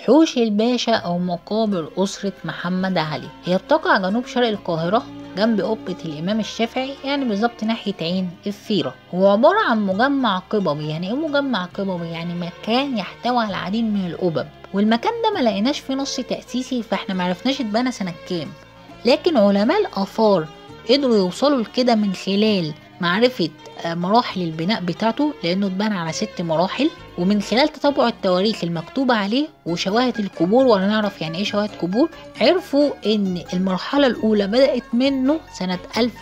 حوش الباشا أو مقابر أسرة محمد علي هي بتقع جنوب شرق القاهرة جنب قبة الإمام الشافعي يعني بالظبط ناحية عين الثيرة هو عبارة عن مجمع قببي يعني إيه مجمع قببي يعني مكان يحتوي على العديد من القبب والمكان ده ما لقيناش فيه نص تأسيسي فاحنا معرفناش اتبنى سنة كام لكن علماء الآثار قدروا يوصلوا لكده من خلال معرفة مراحل البناء بتاعته لأنه اتبنى على ست مراحل ومن خلال تتبع التواريخ المكتوبة عليه وشواهد القبور ولا نعرف يعني ايه شواهد قبور عرفوا ان المرحلة الأولى بدأت منه سنة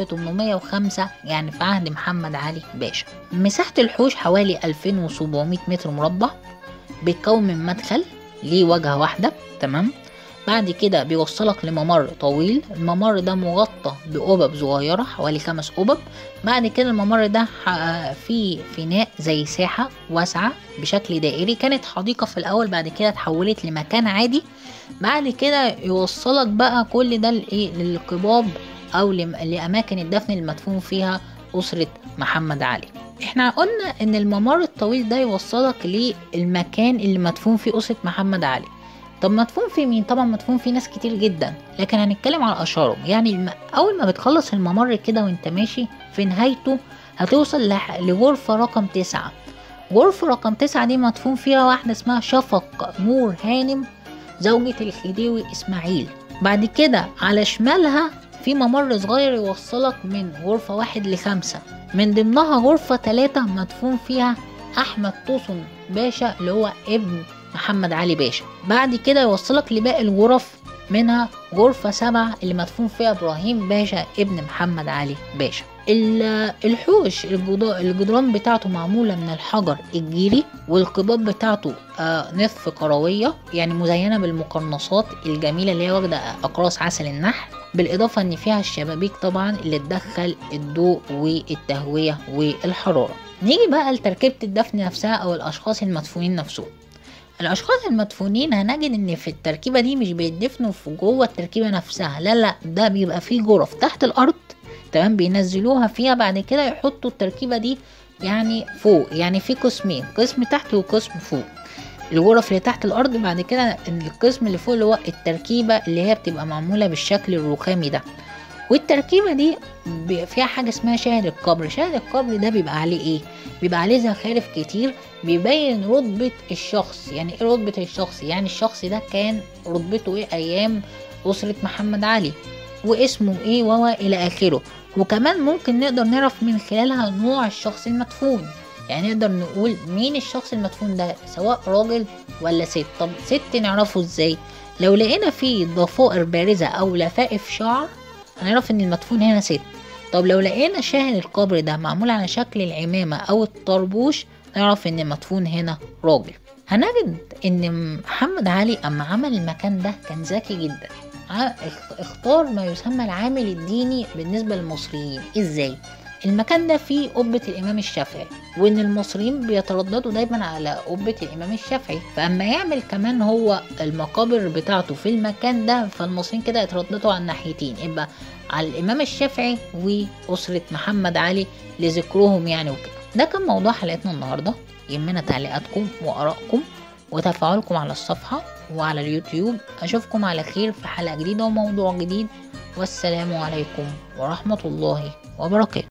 1805 يعني في عهد محمد علي باشا مساحة الحوش حوالي 2700 متر مربع بيتكون من مدخل ليه واجهة واحدة تمام بعد كده بيوصلك لممر طويل الممر ده مغطى بقبب صغيرة حوالي خمس قبب بعد كده الممر ده فيه فناء زي ساحة واسعة بشكل دائري كانت حديقة في الأول بعد كده اتحولت لمكان عادي بعد كده يوصلك بقى كل ده لإيه للقباب أو لأماكن الدفن المدفون فيها أسرة محمد علي احنا قلنا ان الممر الطويل ده يوصلك للمكان اللي مدفون فيه أسرة محمد علي طب مدفون في مين طبعا مدفون في ناس كتير جدا لكن هنتكلم على اشهرهم يعني الم... اول ما بتخلص الممر كده وانت ماشي في نهايته هتوصل لح... لغرفة رقم تسعة غرفة رقم تسعة دي مدفون فيها واحدة اسمها شفق نور هانم زوجة الخديوي اسماعيل بعد كده على شمالها في ممر صغير يوصلك من غرفة واحد لخمسة من ضمنها غرفة تلاتة مدفون فيها أحمد طوسن باشا اللي هو ابن محمد علي باشا بعد كده يوصلك لباقي الغرف منها غرفة سبعة اللي مدفون فيها إبراهيم باشا ابن محمد علي باشا الحوش الجدران بتاعته معمولة من الحجر الجيري والقباب بتاعته آه نصف كروية يعني مزينة بالمقرنصات الجميلة اللي هي واخدة أقراص عسل النحل بالإضافة إن فيها الشبابيك طبعا اللي تدخل الضوء والتهوية والحرارة نيجي بقى لتركيبة الدفن نفسها أو الأشخاص المدفونين نفسهم الاشخاص المدفونين هنجد ان في التركيبه دي مش بيدفنوا في جوه التركيبه نفسها لا لا ده بيبقى فيه غرف تحت الارض تمام بينزلوها فيها بعد كده يحطوا التركيبه دي يعني فوق يعني في قسمين قسم تحت وقسم فوق الغرف اللي تحت الارض بعد كده القسم اللي فوق اللي هو التركيبه اللي هي بتبقى معموله بالشكل الرخامي ده والتركيبة دي فيها حاجة اسمها شاهد القبر شاهد القبر ده بيبقى عليه ايه بيبقى عليه زخارف كتير بيبين رتبة الشخص يعني ايه رتبة الشخص يعني الشخص ده كان رتبته ايه ايام اسرة محمد علي واسمه ايه وهو الى اخره وكمان ممكن نقدر نعرف من خلالها نوع الشخص المدفون يعني نقدر نقول مين الشخص المدفون ده سواء راجل ولا ست طب ست نعرفه ازاي لو لقينا فيه ضفائر بارزة او لفائف شعر هنعرف ان المدفون هنا ست طب لو لقينا شاهد القبر ده معمول على شكل العمامة او الطربوش نعرف ان المدفون هنا راجل هنجد ان محمد علي اما عمل المكان ده كان ذكي جدا اختار ما يسمى العامل الديني بالنسبة للمصريين ازاي المكان ده فيه قبة الإمام الشافعي وإن المصريين بيترددوا دايما على قبة الإمام الشافعي فأما يعمل كمان هو المقابر بتاعته في المكان ده فالمصريين كده يترددوا على الناحيتين يبقى على الإمام الشافعي وأسرة محمد علي لذكرهم يعني وكده ده كان موضوع حلقتنا النهاردة يهمنا تعليقاتكم وآرائكم وتفاعلكم على الصفحة وعلى اليوتيوب أشوفكم على خير في حلقة جديدة وموضوع جديد والسلام عليكم ورحمة الله وبركاته